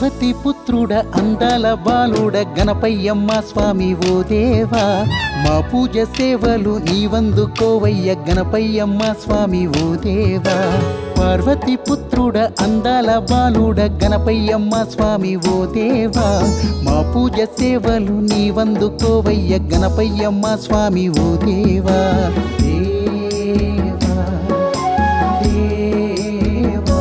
పార్వతి పుత్రుడ అందాల బాలుడ గణపయ్యమ్మ స్వామి ఓ దేవా మా పూజ సేవలు నీవందుకోవయ్య గణపయ్యమ్మ స్వామి ఓ దేవా పార్వతి పుత్రుడ అందాల బాలుడ గణపయ్యమ్మ స్వామి ఓ దేవా మా పూజ సేవలు నీవందుకోవయ్య గణపయ్యమ్మ స్వామి ఓ దేవా దేవా దేవా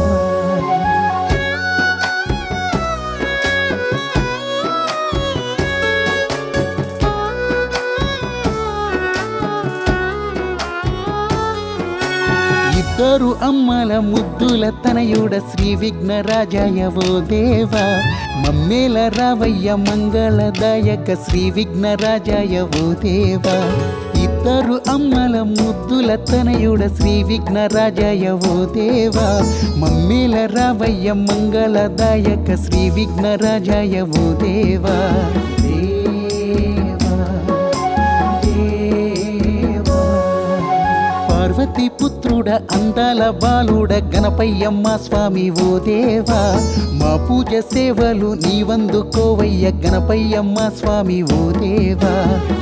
ఇద్దరు అమ్మల ముద్దుల తనయుడ శ్రీ విఘ్నరాజాయ ఓ దేవా మమ్మేల రావయ్య మంగళదాయక శ్రీ విఘ్నరాజాయ ఓ దేవా ఇద్దరు అమ్మల ముద్దుల తనయుడ శ్రీ విఘ్నరాజాయ ఓ దేవా మమ్మేల రావయ్య మంగళదాయక శ్రీ విఘ్నరాజాయ ఓ దేవా దేవా దేవా పార్వతి పుత్రుడ అందాల బాలుడ గణపయ్యమ్మ స్వామి ఓ దేవా మా పూజ సేవలు నీవందుకోవయ్య గణపయ్యమ్మ స్వామి ఓ దేవా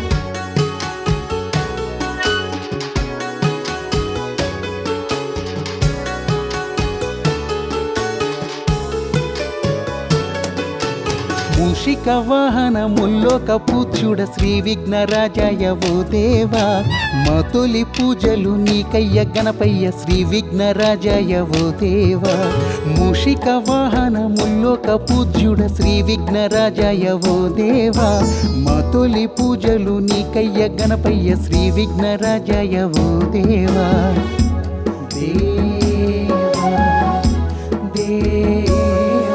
మూషిక వాహన ముల్లోక పూజ్యుడ శ్రీ విఘ్నరాజాయ ఓ దేవా మా తొలి పూజలు నీకయ్య గణపయ్య శ్రీ విఘ్నరాజాయ ఓ దేవా మూషిక వాహన ముల్లోక పూజ్యుడ శ్రీ విఘ్నరాజాయ ఓ దేవా మా తొలి పూజలు నీకయ్య గణపయ్య శ్రీ విఘ్నరాజాయ ఓ దేవా దేవా దేవా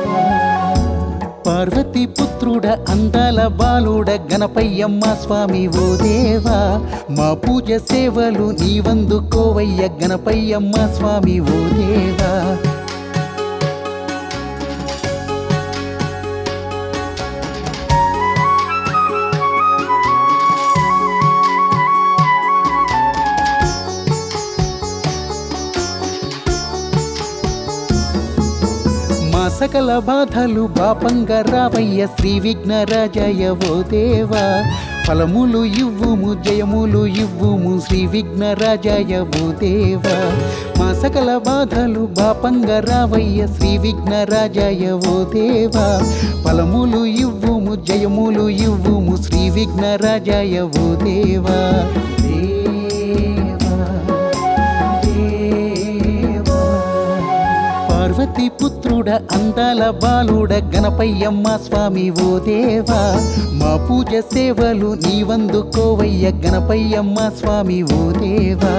పార్వతి పుత్రుడ అందాల బాలుడ గణపయ్యమ్మ స్వామి ఓ దేవా మా పూజ సేవలు నీవందుకోవయ్య గణపయ్యమ్మ స్వామి ఓ దేవా మా సకల బాధలు బాపంగా రావయ్య శ్రీ విఘ్నరాజాయ ఓ దేవా ఫలములు ఇవ్వుము జయములు ఇవ్వుము శ్రీ విఘ్నరాజాయ ఓ దేవా మా సకల బాధలు బాపంగా రావయ్య శ్రీ విఘ్నరాజాయ ఓ దేవా ఫలములు ఇవ్వుము జయములు ఇవ్వుము శ్రీ విఘ్నరాజాయ ఓ దేవా దేవా దేవా పార్వతి పుత్రుడ అందాల బాలుడ గణపయ్యమ్మ స్వామి ఓ దేవా మా పూజ సేవలు నీవందుకోవయ్య గణపయ్యమ్మ స్వామి ఓ దేవా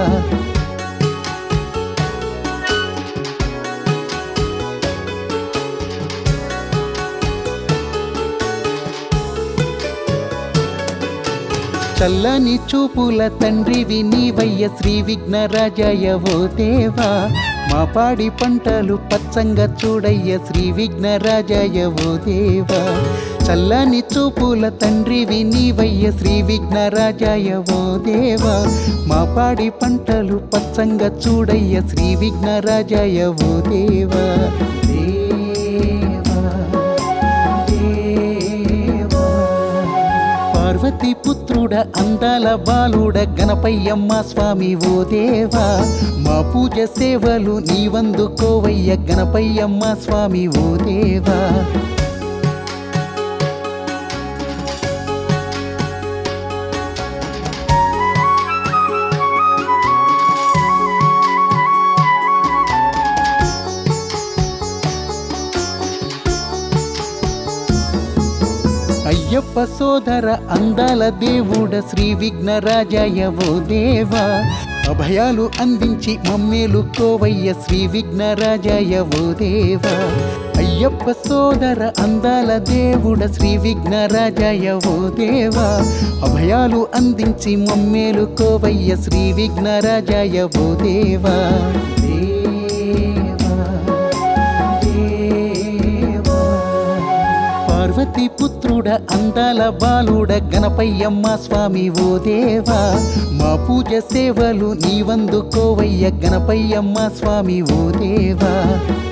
చల్లని చూపుల తండ్రివి నీవయ్య శ్రీ విఘ్నరాజాయ ఓ దేవా మా పాడి పంటలు పచ్చంగా చూడయ్య శ్రీ విఘ్నరాజాయ ఓ దేవా చల్లని చూపుల తండ్రివి నీవయ్య శ్రీ విఘ్నరాజాయ ఓ దేవా మా పాడి పంటలు పచ్చంగా చూడయ్య శ్రీ విఘ్నరాజాయ ఓ దేవా దేవా దేవా పార్వతి పుత్రుడ అందాల బాలుడ గణపయ్యమ్మ స్వామి ఓ దేవా మా పూజ సేవలు నీవందుకోవయ్య గణపయ్యమ్మ స్వామి ఓ దేవా అయ్యప్ప సోదర అందాల దేవుడ శ్రీ విఘ్నరాజాయ ఓ దేవా అభయాలు అందించి మమ్మేలు కోవయ్య శ్రీ విఘ్నరాజాయ ఓ దేవా అయ్యప్ప సోదర అందాల దేవుడ శ్రీ విఘ్నరాజాయ ఓ దేవా అభయాలు అందించి మమ్మేలు కోవయ్య శ్రీ విఘ్నరాజాయ ఓ దేవా దేవా దేవా పార్వతి పుత్రుడ అందాల బాలుడ గణపయ్యమ్మ స్వామి ఓ దేవా మా పూజ సేవలు నీవందుకోవయ్య గణపయ్యమ్మ స్వామి ఓ దేవా